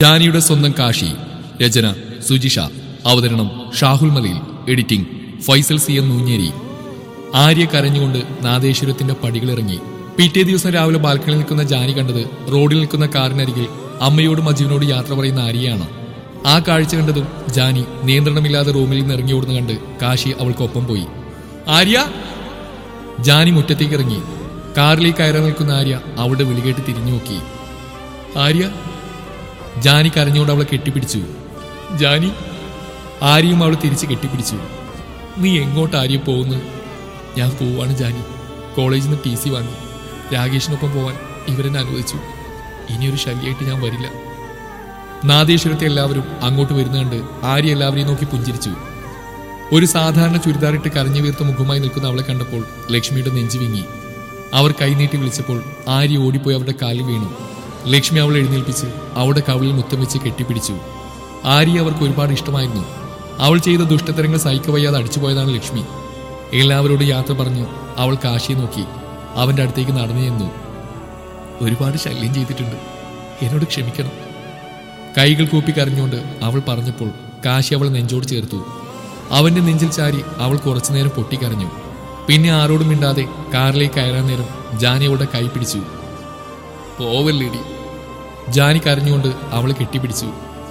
ജാനിയുടെ സ്വന്തം കാശി രചന സുജിഷ അവതരണം Shahul Malayil editing Faisal C M Noonhery Arya കരഞ്ഞുകൊണ്ട് നാദേശ്വരത്തിന്റെ പടികളിറങ്ങി പിറ്റേ ദിവസം രാവിലെ ബാൽക്കണിയിൽ നിൽക്കുന്ന ജാനി കണ്ടത് റോഡിൽ നിൽക്കുന്ന കാറിനരികിൽ അമ്മയോടും അജുവിനോട് യാത്ര പറയുന്ന ആര്യയാണ് ആ കാഴ്ച കണ്ടതും ജാനി നിയന്ത്രണമില്ലാതെ റൂമിൽ നിന്ന് ഇറങ്ങി ഓടുന്ന കണ്ട് കാശി അവൾക്കൊപ്പം പോയി ആര്യ ജാനി മുറ്റത്തേക്ക് ഇറങ്ങി കാറിലേക്ക് കയറി നിൽക്കുന്ന ആര്യ അവളുടെ വിളികേട്ട് തിരിഞ്ഞു നോക്കി ആര്യ ജാനി കരഞ്ഞുകൊണ്ട് അവളെ കെട്ടിപ്പിടിച്ചു ജാനി ആര്യയും അവളെ തിരിച്ച് കെട്ടിപ്പിടിച്ചു നീ എങ്ങോട്ട് ആര്യ പോകുന്നു ഞാൻ പോവാണ് ജാനി കോളേജിൽ നിന്ന് ടി സി വാങ്ങി രാകേഷിനൊപ്പം പോവാൻ ഇവരെന്നെ അനുവദിച്ചു ഇനിയൊരു ശല്യമായിട്ട് ഞാൻ വരില്ല നാദേശ്വരത്തെ എല്ലാവരും അങ്ങോട്ട് വരുന്ന കണ്ട് ആര്യ എല്ലാവരെയും നോക്കി പുഞ്ചിരിച്ചു ഒരു സാധാരണ ചുരിദാറിട്ട് കരഞ്ഞു വീർത്ത മുഖമായി നിൽക്കുന്ന അവളെ കണ്ടപ്പോൾ ലക്ഷ്മിയുടെ നെഞ്ചു വിങ്ങി അവർ കൈനീട്ടി വിളിച്ചപ്പോൾ ആര്യ ഓടിപ്പോയി അവരുടെ കാലിൽ വീണു ലക്ഷ്മി അവളെ എഴുന്നേൽപ്പിച്ച് അവളുടെ കവിളിൽ മുത്തം വെച്ച് കെട്ടിപ്പിടിച്ചു ആര്യ അവർക്ക് ഒരുപാട് ഇഷ്ടമായിരുന്നു അവൾ ചെയ്ത ദുഷ്ടതരങ്ങൾ സഹിക്കവയ്യാതെ അടിച്ചുപോയതാണ് ലക്ഷ്മി എല്ലാവരോടും യാത്ര പറഞ്ഞു അവൾ കാശിയെ നോക്കി അവന്റെ അടുത്തേക്ക് നടന്നു ചെന്നു ഒരുപാട് ശല്യം ചെയ്തിട്ടുണ്ട് എന്നോട് ക്ഷമിക്കണം കൈകൾ കൂപ്പി കരഞ്ഞുകൊണ്ട് അവൾ പറഞ്ഞപ്പോൾ കാശി അവളെ നെഞ്ചോട് ചേർത്തു അവന്റെ നെഞ്ചിൽ ചാരി അവൾ കുറച്ചുനേരം പൊട്ടിക്കരഞ്ഞു പിന്നെ ആരോടും മിണ്ടാതെ കാറിലേക്ക് കയറാൻ നേരം ജാനി അവളുടെ കൈ പിടിച്ചു പോവല്ലേടി ജാനി കരഞ്ഞുകൊണ്ട് അവളെ കെട്ടിപ്പിടിച്ചു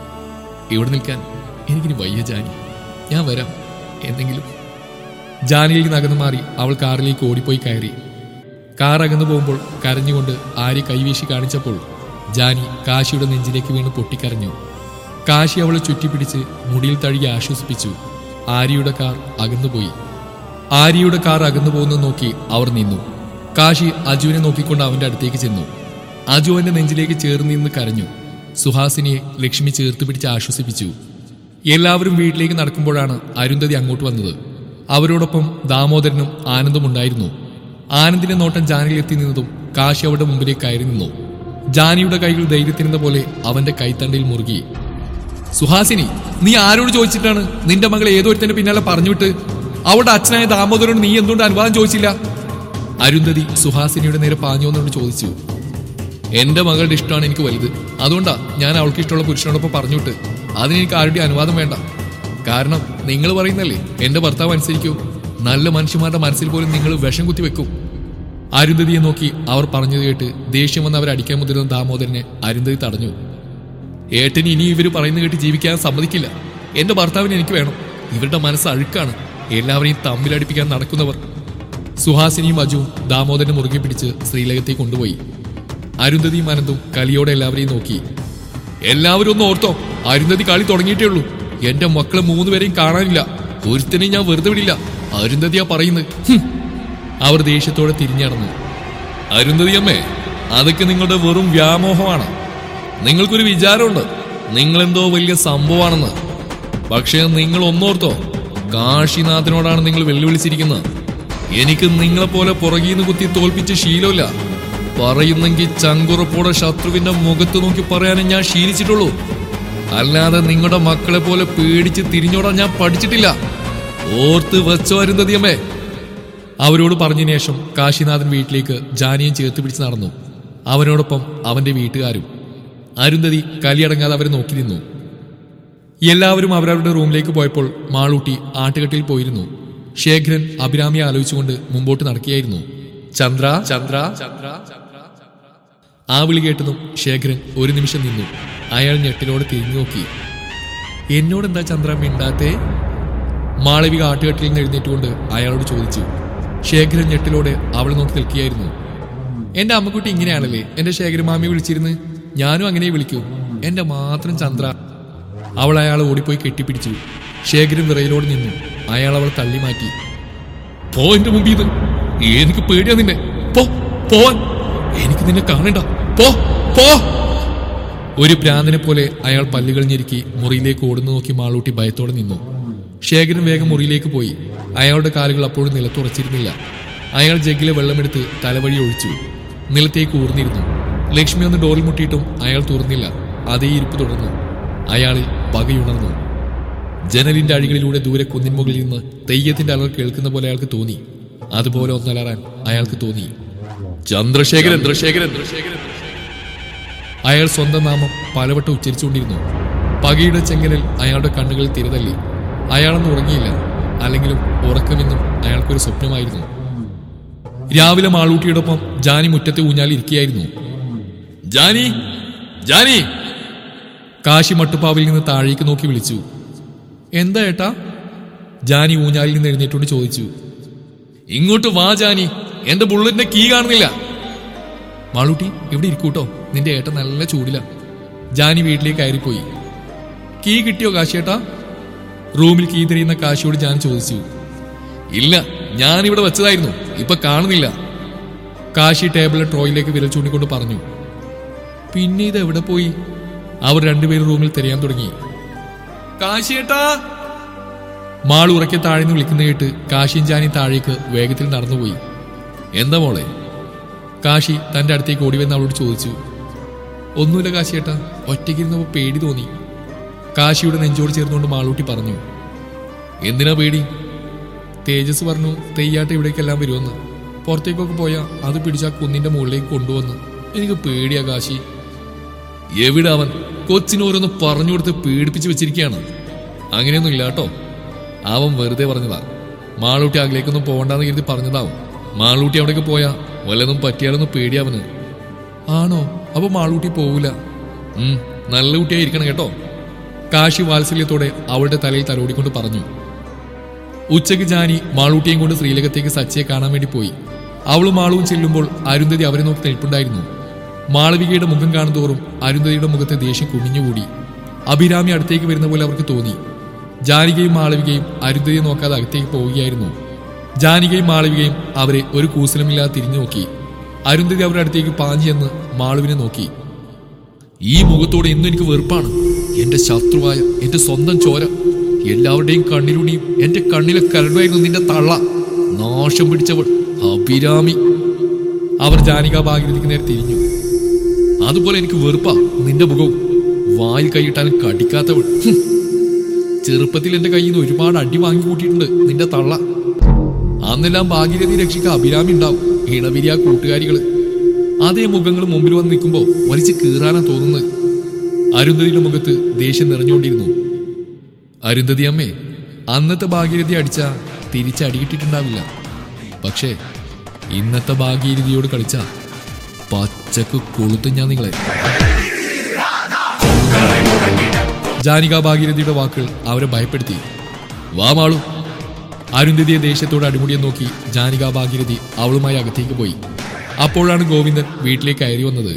ഇവിടെ നിൽക്കാൻ എനിക്കിനി വയ്യ ജാനി ഞാൻ വരാം എന്തെങ്കിലും ജാനിയിൽ നകന്നു മാറി അവൾ കാറിലേക്ക് ഓടിപ്പോയി കയറി കാർ അകന്നു പോകുമ്പോൾ കരഞ്ഞുകൊണ്ട് ആര്യ കൈവീശി കാണിച്ചപ്പോൾ ജാനി കാശിയുടെ നെഞ്ചിലേക്ക് വീണ് പൊട്ടിക്കരഞ്ഞു കാശി അവളെ ചുറ്റിപ്പിടിച്ച് മുടിയിൽ തഴുകി ആശ്വസിപ്പിച്ചു ആര്യയുടെ കാർ അകന്നുപോയി ആര്യയുടെ കാർ അകന്നു പോകുന്നത് നോക്കി അവർ നിന്നു കാശി അജുവിനെ നോക്കിക്കൊണ്ട് അവന്റെ അടുത്തേക്ക് ചെന്നു അജു അവന്റെ നെഞ്ചിലേക്ക് ചേർന്ന് നിന്ന് കരഞ്ഞു സുഹാസിനിയെ ലക്ഷ്മി ചേർത്ത് പിടിച്ച് ആശ്വസിപ്പിച്ചു എല്ലാവരും വീട്ടിലേക്ക് നടക്കുമ്പോഴാണ് അരുന്ധതി അങ്ങോട്ട് വന്നത് അവരോടൊപ്പം ദാമോദരനും ആനന്ദും ഉണ്ടായിരുന്നു ആനന്ദിന്റെ നോട്ടം ജാനിയിൽ എത്തി നിന്നതും കാശി അവരുടെ മുമ്പിലേക്ക് കയറി നിന്നു ജാനിയുടെ കൈകൾ ധൈര്യത്തിനെന്ന പോലെ അവന്റെ കൈത്തണ്ടയിൽ മുറുകി സുഹാസിനി നീ ആരോട് ചോദിച്ചിട്ടാണ് നിന്റെ മകളെ ഏതൊരുത്തന്റെ പിന്നാലെ പറഞ്ഞുവിട്ട് അവളുടെ അച്ഛനായ ദാമോദരനോട് നീ എന്തുകൊണ്ട് അനുവാദം ചോദിച്ചില്ല അരുന്ധതി സുഹാസിനിയുടെ നേരെ പാഞ്ഞുവെന്നോട് ചോദിച്ചു എന്റെ മകളുടെ ഇഷ്ടമാണ് എനിക്ക് വലുത് അതുകൊണ്ടാ ഞാൻ അവൾക്ക് ഇഷ്ടമുള്ള പുരുഷനോടൊപ്പം പറഞ്ഞുവിട്ട് അതിന് എനിക്ക് ആരുടെ അനുവാദം വേണ്ട കാരണം നിങ്ങൾ പറയുന്നല്ലേ എന്റെ ഭർത്താവ് അനുസരിക്കൂ നല്ല മനുഷ്യന്മാരുടെ മനസ്സിൽ പോലും നിങ്ങൾ വിഷം കുത്തി വെക്കും അരുന്ധതിയെ നോക്കി അവർ പറഞ്ഞത് കേട്ട് ദേഷ്യം വന്ന് അവരെ അടിക്കാൻ മുതിരുന്ന ദാമോദരനെ അരുന്ധതി തടഞ്ഞു ഏട്ടന് ഇനി ഇവര് പറയുന്നത് കേട്ട് ജീവിക്കാൻ സമ്മതിക്കില്ല എന്റെ ഭർത്താവിന് എനിക്ക് വേണം ഇവരുടെ മനസ്സ് അഴുക്കാണ് എല്ലാവരെയും തമ്മിലടിപ്പിക്കാൻ നടക്കുന്നവർ സുഹാസിനിയും അജുവും ദാമോദരനെ മുറുകെ പിടിച്ച് ശ്രീലകത്തേക്ക് കൊണ്ടുപോയി അരുന്ധതിയും അനന്തും കലിയോടെ എല്ലാവരെയും നോക്കി എല്ലാവരും ഒന്ന് ഓർത്തോ അരുന്ധതി കളി തുടങ്ങിയിട്ടേ ഉള്ളൂ എന്റെ മക്കളെ മൂന്നുപേരെയും കാണാനില്ല ഒരുത്തനെയും ഞാൻ വെറുതെ വിടില്ല അരുന്ധതിയാ പറയുന്നത് ഹും. അവർ ദേഷ്യത്തോടെ തിരിഞ്ഞടന്നു അരുന്ധതി അമ്മേ അതൊക്കെ നിങ്ങളുടെ വെറും വ്യാമോഹമാണ് നിങ്ങൾക്കൊരു വിചാരമുണ്ട് നിങ്ങളെന്തോ വലിയ സംഭവമാണെന്ന് പക്ഷേ നിങ്ങൾ ഒന്നോർത്തോ കാശിനാഥനോടാണ് നിങ്ങൾ വെല്ലുവിളിച്ചിരിക്കുന്നത് എനിക്ക് നിങ്ങളെപ്പോലെ പുറകീന്ന് കുത്തി തോൽപ്പിച്ച് ശീലമില്ല പറയുന്നെങ്കിൽ ചങ്കുറപ്പോടെ ശത്രുവിന്റെ മുഖത്ത് നോക്കി പറയാനും ഞാൻ ശീലിച്ചിട്ടുള്ളൂ അല്ലാതെ നിങ്ങളുടെ മക്കളെ പോലെ പേടിച്ച് തിരിഞ്ഞോടാൻ ഞാൻ പഠിച്ചിട്ടില്ല ഓർത്ത് വെച്ചോ അരുന്ധതിയമ്മേ അവരോട് പറഞ്ഞതിന് ശേഷം കാശിനാഥൻ വീട്ടിലേക്ക് ജാനിയും ചേർത്ത് പിടിച്ച് നടന്നു അവനോടൊപ്പം അവന്റെ വീട്ടുകാരും അരുന്ധതി കലിയടങ്ങാതെ അവരെ നോക്കി നിന്നു എല്ലാവരും അവരവരുടെ റൂമിലേക്ക് പോയപ്പോൾ മാളൂട്ടി ആട്ടുകെട്ടിൽ പോയിരുന്നു ശേഖരൻ അഭിരാമിയെ ആലോചിച്ചുകൊണ്ട് മുമ്പോട്ട് നടക്കുകയായിരുന്നു ചന്ദ്ര ചന്ദ്ര ചന്ദ്ര ആ വിളി കേട്ടതും ശേഖരൻ ഒരു നിമിഷം നിന്നു അയാൾ ഞെട്ടിനോട് തിരിഞ്ഞു നോക്കി എന്നോടെന്താ ചന്ദ്ര മിണ്ടാത്തേ മാളവിക ആട്ടുകെട്ടിൽ നിന്ന് എഴുന്നേറ്റുകൊണ്ട് അയാളോട് ചോദിച്ചു ശേഖരൻ ഞെട്ടിലോടെ അവളെ നോക്കി നിൽക്കുകയായിരുന്നു എന്റെ അമ്മക്കുട്ടി ഇങ്ങനെയാണല്ലേ എന്റെ ശേഖരൻ മാമിയെ വിളിച്ചിരുന്ന് ഞാനും അങ്ങനെ വിളിക്കൂ എന്റെ മാത്രം ചന്ദ്ര അവൾ അയാളെ ഓടിപ്പോയി കെട്ടിപ്പിടിച്ചു ശേഖരൻ വിറയിലോട് നിന്നു അയാൾ അവളെ തള്ളി മാറ്റി പോ എന്റെ മുമ്പിൽ നിന്ന് എനിക്ക് പേടിയാ നിന്നെ പോ പോവാൻ എനിക്ക് നിന്നെ കാണണ്ട പോ പോ ഒരു ഭ്രാന്തനെ പോലെ അയാൾ പല്ലുകൾ ഞെരുക്കി മുറിയിലേക്ക് ഓടുന്നു നോക്കി മാളൂട്ടി ഭയത്തോടെ നിന്നു ശേഖരൻ വേഗം മുറിയിലേക്ക് പോയി അയാളുടെ കാലുകൾ അപ്പോഴും നിലത്തുറച്ചിരുന്നില്ല അയാൾ ജഗ്ഗിലെ വെള്ളമെടുത്ത് തലവഴി ഒഴിച്ചു നിലത്തേക്ക് ഊർന്നിരുന്നു ലക്ഷ്മി ഒന്ന് ഡോറിൽ മുട്ടിയിട്ടും അയാൾ തുറന്നില്ല അതേ ഇരിപ്പ് തുടർന്നു അയാളിൽ പകയുണർന്നു ജനലിന്റെ അഴികളിലൂടെ ദൂരെ കുന്നിൻ മുകളിൽ നിന്ന് തെയ്യത്തിന്റെ അലർ കേൾക്കുന്ന പോലെ അയാൾക്ക് തോന്നി അതുപോലെ ഒന്നലറാൻ അയാൾക്ക് തോന്നി ചന്ദ്രശേഖരൻ ചന്ദ്രശേഖരൻ അയാൾ സ്വന്തം നാമം പലവട്ടം ഉച്ചരിച്ചുകൊണ്ടിരുന്നു പകയുടെ ചെങ്കലിൽ അയാളുടെ കണ്ണുകളിൽ തിരതല്ലി അയാളൊന്നും ഉറങ്ങിയില്ല അല്ലെങ്കിലും ഉറക്കമെന്നും അയാൾക്കൊരു സ്വപ്നമായിരുന്നു രാവിലെ മാളൂട്ടിയോടൊപ്പം ജാനി മുറ്റത്തെ ഊഞ്ഞാലിൽ ഇരിക്കുകയായിരുന്നു ജാനി ജാനി കാശി മട്ടുപ്പാവിൽ നിന്ന് താഴേക്ക് നോക്കി വിളിച്ചു എന്താ ഏട്ടാ ജാനി ഊഞ്ഞാലിൽ നിന്ന് എഴുന്നേറ്റുകൊണ്ട് ചോദിച്ചു ഇങ്ങോട്ട് വാ ജാനി എന്റെ ബുള്ളറ്റിന്റെ കീ കാണുന്നില്ല മാളൂട്ടി ഇവിടെ ഇരിക്കൂട്ടോ നിന്റെ ഏട്ടൻ നല്ല ചൂടില ജാനി വീട്ടിലേക്ക് കയറിപ്പോയി കീ കിട്ടിയോ കാശിയേട്ടാ റൂമിൽ കീ തിരിയുന്ന കാശിയോട് ഞാൻ ചോദിച്ചു ഇല്ല ഞാൻ ഇവിടെ വെച്ചതായിരുന്നു ഇപ്പൊ കാണുന്നില്ല കാശി ടേബിളിലെ ട്രോയിലേക്ക് വിരൽ ചൂണ്ടിക്കൊണ്ട് പറഞ്ഞു പിന്നെ ഇത് എവിടെ പോയി അവർ രണ്ടുപേരും റൂമിൽ തിരയാൻ തുടങ്ങി കാശിയേട്ടാ മാൾ ഉറക്കെ താഴ്ന്ന് വിളിക്കുന്ന കേട്ട് കാശിയും ജാനി താഴേക്ക് വേഗത്തിൽ നടന്നുപോയി എന്താ മോളെ കാശി തന്റെ അടുത്തേക്ക് ഓടിവെന്ന് അവളോട് ചോദിച്ചു ഒന്നുമില്ല കാശിയേട്ടാ ഒറ്റയ്ക്കിരുന്നപ്പോ പേടി തോന്നി കാശിയുടെ നെഞ്ചോട് ചേർന്നുകൊണ്ട് മാളൂട്ടി പറഞ്ഞു എന്തിനാ പേടി തേജസ് പറഞ്ഞു തെയ്യാട്ട ഇവിടേക്കെല്ലാം വരുമെന്ന് പുറത്തേക്കൊക്കെ പോയാ അത് പിടിച്ച ആ കുന്നിന്റെ മുകളിലേക്ക് കൊണ്ടുവന്ന് എനിക്ക് പേടിയാ കാശി എവിടെ അവൻ കൊച്ചിന് ഓരോന്ന് പറഞ്ഞു കൊടുത്ത് പേടിപ്പിച്ച് വെച്ചിരിക്കുകയാണ് അങ്ങനെയൊന്നും ഇല്ല കേട്ടോ അവൻ വെറുതെ പറഞ്ഞതാ മാളൂട്ടി അകലേക്കൊന്നും പോകണ്ടെന്ന് കരുതി പറഞ്ഞതാവും മാളൂട്ടി അവിടേക്ക് പോയാ വല്ലതും പറ്റിയാലൊന്നും പേടിയാവന് ആണോ അപ്പൊ മാളൂട്ടി പോവില്ല ഉം നല്ല കുട്ടിയായിരിക്കണം കേട്ടോ കാശി വാത്സല്യത്തോടെ അവളുടെ തലയിൽ തലോടിക്കൊണ്ട് പറഞ്ഞു ഉച്ചയ്ക്ക് ജാനി മാളൂട്ടിയും കൊണ്ട് ശ്രീലകത്തേക്ക് സച്ചിയെ കാണാൻ വേണ്ടി പോയി അവളും മാളവും ചെല്ലുമ്പോൾ അരുന്ധതി അവരെ നോക്കി നിൽപ്പുണ്ടായിരുന്നു മാളവികയുടെ മുഖം കാണുന്തോറും അരുന്ധതിയുടെ മുഖത്തെ ദേഷ്യം കുമിഞ്ഞുകൂടി അഭിരാമി അടുത്തേക്ക് വരുന്ന പോലെ അവർക്ക് തോന്നി ജാനികയും മാളവികയും അരുന്ധതിയെ നോക്കാതെ അകത്തേക്ക് പോവുകയായിരുന്നു ജാനികയും മാളവികയും അവരെ ഒരു കൂസലമില്ലാതെ തിരിഞ്ഞു നോക്കി അരുന്ധതി അവരുടെ അടുത്തേക്ക് പാഞ്ഞു ചെന്ന് മാളുവിനെ നോക്കി ഈ മുഖത്തോടെ ഇന്നും എനിക്ക് വെറുപ്പാണ് എന്റെ ശത്രുവായ എന്റെ സ്വന്തം ചോര എല്ലാവരുടെയും കണ്ണിലുണിയും എന്റെ കണ്ണിലെ കരടുമായിരുന്നു നിന്റെ തള്ള നാശം പിടിച്ചവൾ അഭിരാമി അവർ ജാനിക ഭാഗീരഥിക്ക് നേരെ തിരിഞ്ഞു അതുപോലെ എനിക്ക് വെറുപ്പാ നിന്റെ മുഖവും വായിൽ കൈയിട്ടാലും കടിക്കാത്തവൾ ഹും. ചെറുപ്പത്തിൽ എന്റെ കയ്യിൽ നിന്ന് ഒരുപാട് അടി വാങ്ങി കൂട്ടിയിട്ടുണ്ട് നിന്റെ തള്ള അന്നെല്ലാം ഭാഗീരഥി രക്ഷിക്കാൻ അഭിരാമി ഉണ്ടാവും ഇണവിരിയ കൂട്ടുകാരികള് അതേ മുഖങ്ങൾ മുമ്പിൽ വന്ന് നിൽക്കുമ്പോ വലിച്ചു കീറാനാ തോന്നുന്നത് അരുന്ധതിയുടെ മുഖത്ത് ദേഷ്യം നിറഞ്ഞുകൊണ്ടിരുന്നു അരുന്ധതി അമ്മേ അന്നത്തെ ഭാഗീരഥി അടിച്ച തിരിച്ചടിയിട്ടിട്ടുണ്ടാവില്ല പക്ഷേ ഇന്നത്തെ ഭാഗീരഥിയോട് കളിച്ച പച്ചക്ക് കൊളുത്തും ഞാൻ നിങ്ങളെ ജാനിക ഭാഗീരഥിയുടെ വാക്കുകൾ അവരെ ഭയപ്പെടുത്തി വാ മാളു അരുന്ധതിയെ ദേഷ്യത്തോട് അടിമുടിയെ നോക്കി ജാനിക ഭാഗീരഥി അവളുമായി അകത്തേക്ക് പോയി അപ്പോഴാണ് ഗോവിന്ദൻ വീട്ടിലേക്ക് കയറി വന്നത്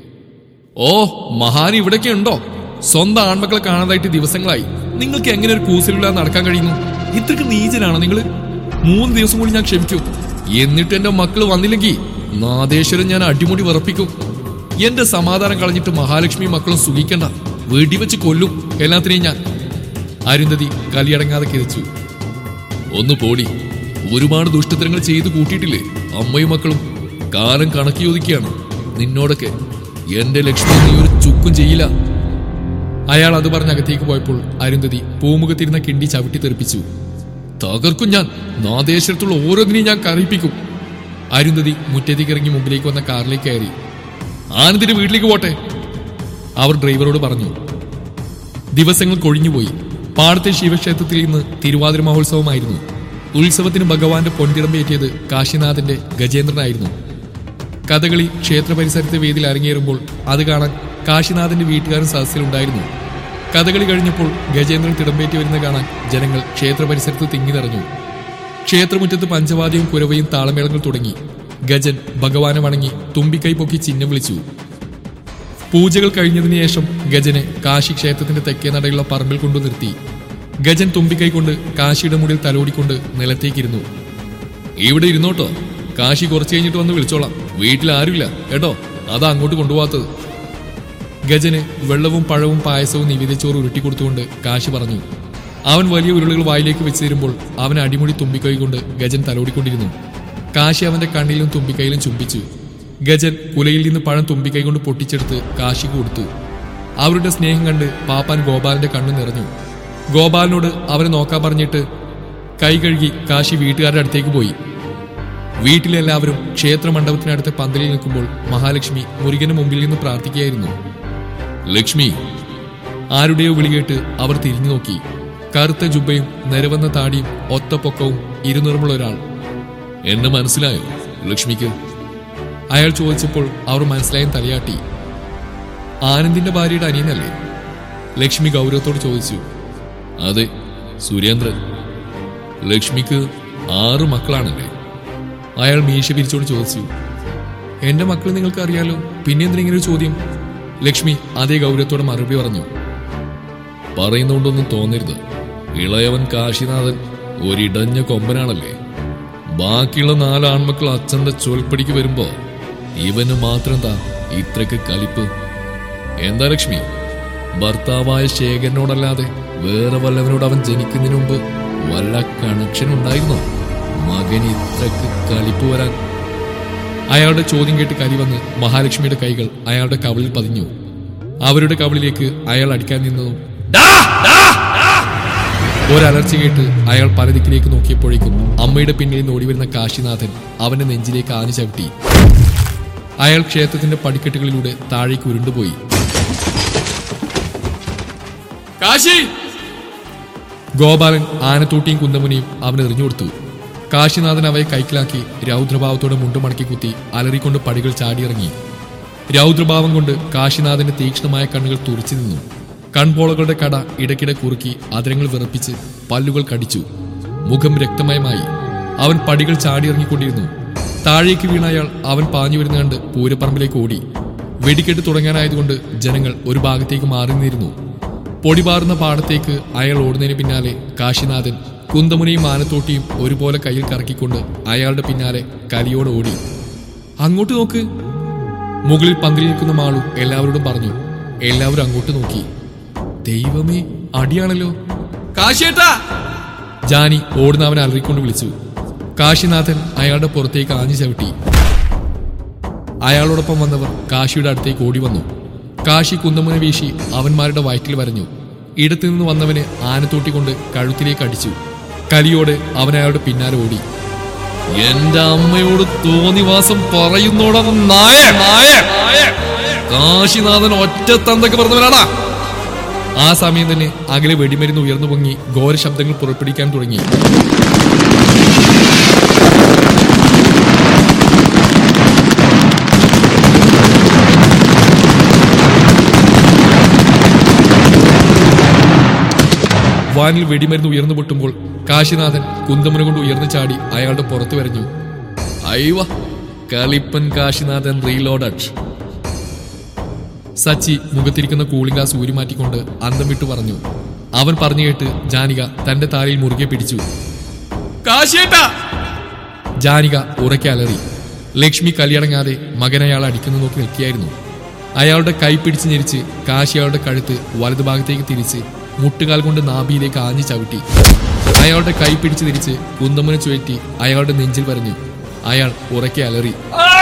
ഓ മഹാൻ ഇവിടൊക്കെ ഉണ്ടോ സ്വന്തം ആൺമക്കളെ കാണാതായിട്ട് ദിവസങ്ങളായി നിങ്ങൾക്ക് എങ്ങനെ ഒരു കൂസലില്ലാതെ നടക്കാൻ കഴിയുന്നു ഇത്രക്ക് നീചനാണോ നിങ്ങൾ മൂന്ന് ദിവസം കൂടി ഞാൻ ക്ഷമിക്കും എന്നിട്ട് എന്റെ മക്കൾ വന്നില്ലെങ്കിൽ നാദേശ്വരൻ ഞാൻ അടിമുടി വിറപ്പിക്കും എന്റെ സമാധാനം കളഞ്ഞിട്ട് മഹാലക്ഷ്മി മക്കളും സുഖിക്കണ്ട വെടിവെച്ച് കൊല്ലും എല്ലാത്തിനെയും ഞാൻ അരുന്ധതി കലിയടങ്ങാതെ കിതച്ചു ഒന്ന് പോടി ഒരുപാട് ദുഷ്ടത്തരങ്ങൾ ചെയ്തു കൂട്ടിയിട്ടില്ലേ അമ്മയും മക്കളും കാലം കണക്കി ചോദിക്കുകയാണ് നിന്നോടൊക്കെ എന്റെ ലക്ഷ്മി നീ ഒരു ചുക്കും ചെയ്യില്ല അയാൾ അത് പറഞ്ഞ് അകത്തേക്ക് പോയപ്പോൾ അരുന്ധതി പൂമുഖത്തിരുന്ന കിണ്ടി ചവിട്ടി തെറിപ്പിച്ചു തകർക്കും ഞാൻ നാദേശത്തുള്ള ഓരോന്നിനെയും ഞാൻ കരയിപ്പിക്കും അരുന്ധതി മുറ്റത്തേക്ക് ഇറങ്ങി മുമ്പിലേക്ക് വന്ന കാറിലേക്ക് കയറി ആനന്ദിന്റെ വീട്ടിലേക്ക് പോട്ടെ അവർ ഡ്രൈവറോട് പറഞ്ഞു ദിവസങ്ങൾ കൊഴിഞ്ഞുപോയി പാടത്തെ ശിവക്ഷേത്രത്തിൽ ഇന്ന് തിരുവാതിര മഹോത്സവമായിരുന്നു ഉത്സവത്തിന് ഭഗവാന്റെ പൊൻതിടമ്പേറ്റിയത് കാശിനാഥന്റെ ഗജേന്ദ്രനായിരുന്നു കഥകളി ക്ഷേത്ര പരിസരത്തെ വേദിയിൽ അരങ്ങേറുമ്പോൾ അത് കാണാൻ കാശിനാഥന്റെ വീട്ടുകാരൻ സദസ്സിലുണ്ടായിരുന്നു കഥകളി കഴിഞ്ഞപ്പോൾ ഗജേന്ദ്രൻ തിടമ്പേറ്റി വരുന്ന കാണാൻ ജനങ്ങൾ ക്ഷേത്ര പരിസരത്ത് തിങ്ങി നിറഞ്ഞു ക്ഷേത്രമുറ്റത്ത് പഞ്ചവാദ്യവും കുരവയും താളമേളങ്ങൾ തുടങ്ങി ഗജൻ ഭഗവാനെ വണങ്ങി തുമ്പിക്കൈ പൊക്കി ചിഹ്നം വിളിച്ചു പൂജകൾ കഴിഞ്ഞതിന് ശേഷം ഗജനെ കാശി ക്ഷേത്രത്തിന്റെ തെക്കേ നടയുള്ള പറമ്പിൽ കൊണ്ടു നിർത്തി ഗജൻ തുമ്പിക്കൈ കൊണ്ട് കാശിയുടെ മുടിൽ തലോടിക്കൊണ്ട് നിലത്തേക്കിരുന്നു ഇവിടെ ഇരുന്നോട്ടോ കാശി കുറച്ച് കഴിഞ്ഞിട്ട് വന്ന് വിളിച്ചോളാം വീട്ടിൽ ആരുമില്ല കേട്ടോ അതാ അങ്ങോട്ട് കൊണ്ടുപോകാത്തത് ഗജന് വെള്ളവും പഴവും പായസവും നിവേദിച്ചോറ് ഉരുട്ടിക്കൊടുത്തുകൊണ്ട് കാശി പറഞ്ഞു അവൻ വലിയ ഉരുളുകൾ വായിലേക്ക് വെച്ച് തരുമ്പോൾ അവൻ അടിമുടി തുമ്പിക്കൈ കൊണ്ട് ഗജൻ തലോടിക്കൊണ്ടിരുന്നു കാശി അവന്റെ കണ്ണിലും തുമ്പിക്കൈയിലും ചുംബിച്ചു ഗജൻ കുലയിൽ നിന്ന് പഴം തുമ്പിക്കൈ കൊണ്ട് പൊട്ടിച്ചെടുത്ത് കാശിക്ക് കൊടുത്തു അവരുടെ സ്നേഹം കണ്ട് പാപ്പാൻ ഗോപാലന്റെ കണ്ണു നിറഞ്ഞു ഗോപാലനോട് അവരെ നോക്കാൻ പറഞ്ഞിട്ട് കൈ കഴുകി കാശി വീട്ടുകാരുടെ അടുത്തേക്ക് പോയി വീട്ടിലെല്ലാവരും ക്ഷേത്ര മണ്ഡപത്തിനടുത്ത പന്തലിൽ നിൽക്കുമ്പോൾ മഹാലക്ഷ്മി മുരുകന് മുമ്പിൽ നിന്ന് പ്രാർത്ഥിക്കുകയായിരുന്നു ലക്ഷ്മി ആരുടെയോ വിളി കേട്ട് അവർ തിരിഞ്ഞു നോക്കി കറുത്ത ജുബയും നിരവന്ന താടിയും ഒത്തപ്പൊക്കവും ഇരുനിറമുള്ള ഒരാൾ എന്നെ മനസ്സിലായോ ലക്ഷ്മിക്ക് അയാൾ ചോദിച്ചപ്പോൾ അവർ മനസ്സിലായും തലയാട്ടി ആനന്ദിന്റെ ഭാര്യയുടെ അനിയനല്ലേ ലക്ഷ്മി ഗൗരവത്തോട് ചോദിച്ചു അതെ സുരേന്ദ്രൻ ലക്ഷ്മിക്ക് ആറ് മക്കളാണല്ലേ അയാൾ മീശ പിരിച്ചോട് ചോദിച്ചു എന്റെ മക്കൾ നിങ്ങൾക്ക് അറിയാലോ പിന്നെ എന്തിനാ ഇങ്ങനെ ഒരു ചോദ്യം ലക്ഷ്മി അതേ ഗൗരവത്തോടെ മറുപടി പറഞ്ഞു പറയുന്നുകൊണ്ടൊന്നും തോന്നരുത് ഇളയവൻ കാശിനാഥൻ ഒരിടഞ്ഞ കൊമ്പനാണല്ലേ ബാക്കിയുള്ള നാല് ആൺമക്കൾ അച്ഛന്റെ ചൊൽപ്പടിക്ക് വരുമ്പോ ഇവന് മാത്രം താ ഇത്രക്ക് കലിപ്പ് എന്താ ലക്ഷ്മി ഭർത്താവായ ശേഖരനോടല്ലാതെ വേറെ വല്ലവനോട് അവൻ ജനിക്കുന്നതിന് മുമ്പ് വല്ല കണക്ഷൻ ഉണ്ടായിരുന്നോ മകൻ ഇത്രക്ക് കലിപ്പ് വരാൻ അയാളുടെ ചോദ്യം കേട്ട് കരി വന്ന് മഹാലക്ഷ്മിയുടെ കൈകൾ അയാളുടെ കവിളിൽ പതിഞ്ഞു അവരുടെ കവിളിലേക്ക് അയാൾ അടിക്കാൻ നിന്നതും ഒരലർച്ച കേട്ട് അയാൾ പല ദിക്കിലേക്ക് നോക്കിയപ്പോഴേക്കും അമ്മയുടെ പിന്നിൽ നിന്ന് ഓടിവരുന്ന കാശിനാഥൻ അവന്റെ നെഞ്ചിലേക്ക് ആഞ്ഞു ചവിട്ടി അയാൾ ക്ഷേത്രത്തിന്റെ പടിക്കെട്ടുകളിലൂടെ താഴേക്ക് ഉരുണ്ടുപോയി കാശി ഗോപാലൻ ആനത്തൂട്ടിയും കുന്തമുനിയും അവന് എറിഞ്ഞു കൊടുത്തു കാശിനാഥൻ അവയെ കൈക്കലാക്കി രൗദ്രഭാവത്തോടെ മുണ്ടുമടക്കി കുത്തി അലറിക്കൊണ്ട് പടികൾ ചാടിയിറങ്ങി രൗദ്രഭാവം കൊണ്ട് കാശിനാഥന്റെ തീക്ഷ്ണമായ കണ്ണുകൾ തുറച്ചു നിന്നു കൺപോളകളുടെ കട ഇടയ്ക്കിടെ കുറുക്കി അതിരങ്ങൾ വിറപ്പിച്ച് പല്ലുകൾ കടിച്ചു മുഖം രക്തമയമായി അവൻ പടികൾ ചാടിയിറങ്ങിക്കൊണ്ടിരുന്നു താഴേക്ക് വീണ അയാൾ അവൻ പാഞ്ഞു വരുന്ന കണ്ട് പൂരപ്പറമ്പിലേക്ക് ഓടി വെടിക്കെട്ട് തുടങ്ങാനായതുകൊണ്ട് ജനങ്ങൾ ഒരു ഭാഗത്തേക്ക് മാറി നിന്നിരുന്നു പൊടിപാറുന്ന പാടത്തേക്ക് അയാൾ ഓടുന്നതിന് പിന്നാലെ കാശിനാഥൻ കുന്തമുനയും ആനത്തോട്ടിയും ഒരുപോലെ കയ്യിൽ കറക്കിക്കൊണ്ട് അയാളുടെ പിന്നാലെ കലിയോടെ ഓടി അങ്ങോട്ട് നോക്ക് മുകളിൽ പന്തിൽ നിൽക്കുന്ന മാളു എല്ലാവരോടും പറഞ്ഞു എല്ലാവരും അങ്ങോട്ട് നോക്കി ദൈവമേ അടിയാണല്ലോ കാശിയേട്ടാ ജാനി ഓടുന്ന അവനെ അലറിക്കൊണ്ട് വിളിച്ചു കാശിനാഥൻ അയാളുടെ പുറത്തേക്ക് ആഞ്ഞു ചവിട്ടി അയാളോടൊപ്പം വന്നവർ കാശിയുടെ അടുത്തേക്ക് ഓടി വന്നു കാശി കുന്തമുന വീശി അവന്മാരുടെ വയറ്റിൽ വരഞ്ഞു ഇടത്തു നിന്ന് വന്നവനെ ആനത്തോട്ടി കൊണ്ട് കഴുത്തിലേക്ക് അടിച്ചു കലിയോടെ അവൻ അയാളുടെ പിന്നാലെ ഓടി എന്റെ അമ്മയോട് തോന്നിവാസം പറയുന്നോടാ നായ നായ കാശിനാഥൻ ഒറ്റ തന്തൊക്കെ പറഞ്ഞവനാടാ ആ സമയം തന്നെ അകലെ വെടിമരുന്ന് ഉയർന്നു പൊങ്ങി ഘോര ശബ്ദങ്ങൾ പുറപ്പെടുവിക്കാൻ തുടങ്ങി വാനിൽ വെടിമരുന്ന് ഉയർന്നു പൊട്ടുമ്പോൾ കാശിനാഥൻ കുന്തമുന കൊണ്ട് ഉയർന്നു ചാടി അയാളുടെ പുറത്തു വരഞ്ഞു അയ്വ കളിപ്പൻ കാശിനാഥൻ റീലോഡഡ് സച്ചി മുഖത്തിരിക്കുന്ന കൂളിംഗ് ഗ്ലാസ് ഊരി മാറ്റിക്കൊണ്ട് അന്തം വിട്ടു പറഞ്ഞു അവൻ പറഞ്ഞു കേട്ട് ജാനിക തന്റെ താരയിൽ മുറുകെ പിടിച്ചു കാശിയേട്ടാ ജാനിക ഉറക്കെ അലറി ലക്ഷ്മി കലിയടങ്ങാതെ മകൻ അയാൾ അടിക്കുന്നു നോക്കി നിൽക്കുകയായിരുന്നു അയാളുടെ കൈ പിടിച്ച് ഞെരിച്ച് കാശി അയാളുടെ കഴുത്ത് വലതുഭാഗത്തേക്ക് തിരിച്ച് മുട്ടുകാൽ കൊണ്ട് നാഭിയിലേക്ക് ആഞ്ഞു ചവിട്ടി അയാളുടെ കൈ പിടിച്ച് തിരിച്ച് കുന്തമ്മനെ ചുഴറ്റി അയാളുടെ നെഞ്ചിൽ പറഞ്ഞു അയാൾ ഉറക്കെ അലറി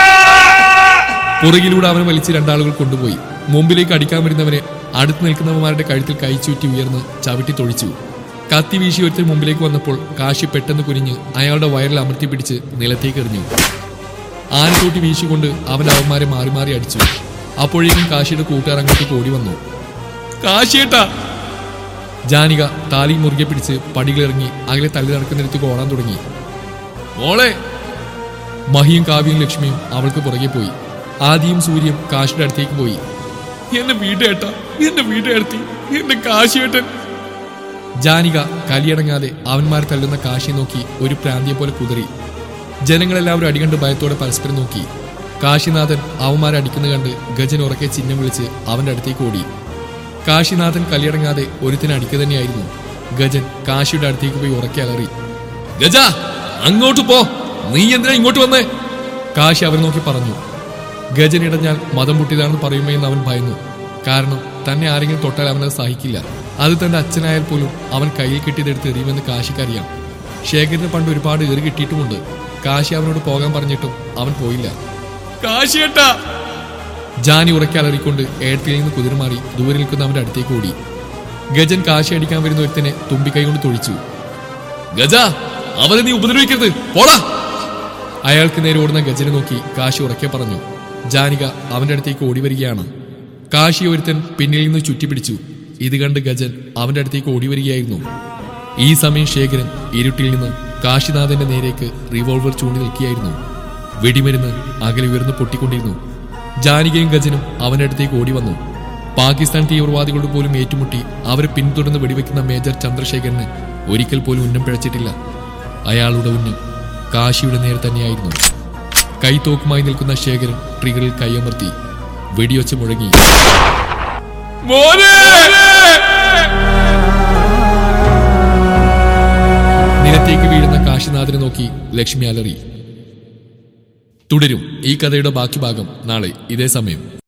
പുറകിലൂടെ അവനെ വലിച്ച് രണ്ടാളുകൾ കൊണ്ടുപോയി മുമ്പിലേക്ക് അടിക്കാൻ വരുന്നവനെ അടുത്ത് നിൽക്കുന്നവന്മാരുടെ കഴുത്തിൽ കൈ ചുറ്റി ഉയർന്ന് ചവിട്ടി തൊഴിച്ചു കത്തി വീശി ഒരുത്തൻ മുമ്പിലേക്ക് വന്നപ്പോൾ കാശി പെട്ടെന്ന് കുനിഞ്ഞ് അയാളുടെ വയറിൽ അമർത്തി പിടിച്ച് നിലത്തേക്ക് എറിഞ്ഞു ആനത്തൂട്ടി വീശിക്കൊണ്ട് അവൻ അവന്മാരെ മാറി മാറി അടിച്ചു അപ്പോഴേക്കും കാശിയുടെ കൂട്ടുകാർ അങ്ങോട്ടേക്ക് ഓടി വന്നു കാശിയേട്ടാ ജാനിക താലി മുറുകെ പിടിച്ച് പടികളിറങ്ങി അകലെ തള്ളി നടക്കുന്നിടത്തേക്ക് ഓടാൻ തുടങ്ങി മോളെ മഹിയും കാവ്യയും ലക്ഷ്മിയും അവൾക്ക് പുറകെ പോയി ആദിയും സൂര്യയും കാശിയുടെ അടുത്തേക്ക് പോയി എന്നെ വീടേട്ടാ എന്നെ വീടേർത്തി എന്റെ കാശിയേട്ടൻ ജാനിക കലിയടങ്ങാതെ അവന്മാർ തള്ളുന്ന കാശി നോക്കി ഒരു പ്രാന്തിയെ പോലെ കുതറി ജനങ്ങളെല്ലാവരും അടികണ്ട് ഭയത്തോടെ പരസ്പരം നോക്കി കാശിനാഥൻ അവന്മാരെ അടിക്കുന്ന കണ്ട് ഗജൻ ഉറക്കെ ചിഹ്നം വിളിച്ച് അവന്റെ അടുത്തേക്ക് ഓടി കാശിനാഥൻ കലിയടങ്ങാതെ ഒരുത്തിന് അടിക്കുക തന്നെയായിരുന്നു ഗജൻ കാശിയുടെ അടുത്തേക്ക് പോയി ഉറക്കെ അലറി ഗജ അങ്ങോട്ട് പോ നീ എന്തിനാ ഇങ്ങോട്ട് വന്നേ കാശി അവരെ നോക്കി പറഞ്ഞു ഗജൻ ഇടഞ്ഞാൽ മതം പൊട്ടിയതാണെന്ന് പറയുമോ എന്ന് അവൻ ഭയന്നു കാരണം തന്നെ ആരെങ്കിലും തൊട്ടാൽ അവനത് സഹിക്കില്ല അത് തന്റെ അച്ഛനായാൽ പോലും അവൻ കയ്യിൽ കിട്ടിയതെടുത്ത് എറിയുമെന്ന് കാശിക്കറിയാം ശേഖരന് പണ്ട് ഒരുപാട് ഏറി കിട്ടിയിട്ടുമുണ്ട് കാശി അവനോട് പോകാൻ പറഞ്ഞിട്ടും അവൻ പോയില്ല കാശിയേട്ടാ ജാനി ഉറക്കെ അലറിക്കൊണ്ട് ഏഴത്തിൽ നിന്ന് കുതിർമാറി ദൂരെ നിൽക്കുന്ന അവന്റെ അടുത്തേക്ക് ഓടി ഗജൻ കാശി അടിക്കാൻ വരുന്ന ഒരുത്തനെ തുമ്പിക്കൈ കൊണ്ട് തൊഴിച്ചു ഗജ അവനെ നീ ഉപദ്രവിക്കരുത് പോടാ അയാൾക്ക് നേരെ ഓടുന്ന ഗജനെ നോക്കി കാശി ഉറക്കെ പറഞ്ഞു ജാനിക അവന്റെ അടുത്തേക്ക് ഓടി വരികയാണ് കാശി ഒരുത്തൻ പിന്നിൽ നിന്ന് ചുറ്റിപ്പിടിച്ചു ഇത് കണ്ട് ഗജൻ അവന്റെ അടുത്തേക്ക് ഓടി വരികയായിരുന്നു ഈ സമയം ശേഖരൻ ഇരുട്ടിൽ നിന്ന് കാശിനാഥന്റെ നേരേക്ക് റിവോൾവർ ചൂണ്ടി നിൽക്കുകയായിരുന്നു വെടിമരുന്ന് അകലെ ഉയർന്നു പൊട്ടിക്കൊണ്ടിരുന്നു ജാനികയും ഗജനും അവന്റെ അടുത്തേക്ക് ഓടി വന്നു പാകിസ്ഥാൻ തീവ്രവാദികളോട് പോലും ഏറ്റുമുട്ടി അവരെ പിന്തുടർന്ന് വെടിവെക്കുന്ന മേജർ ചന്ദ്രശേഖരന് ഒരിക്കൽ പോലും ഉന്നം പിഴച്ചിട്ടില്ല അയാളുടെ ഉന്നം കാശിയുടെ നേരെ തന്നെയായിരുന്നു കൈത്തോക്കുമായി നിൽക്കുന്ന ശേഖരൻ ട്രിഗറിൽ കൈയമർത്തി വെടിയൊച്ച മുഴങ്ങി നിലത്തേക്ക് വീഴുന്ന കാശിനാഥനെ നോക്കി ലക്ഷ്മി അലറി തുടരും ഈ കഥയുടെ ബാക്കി ഭാഗം നാളെ ഇതേ സമയം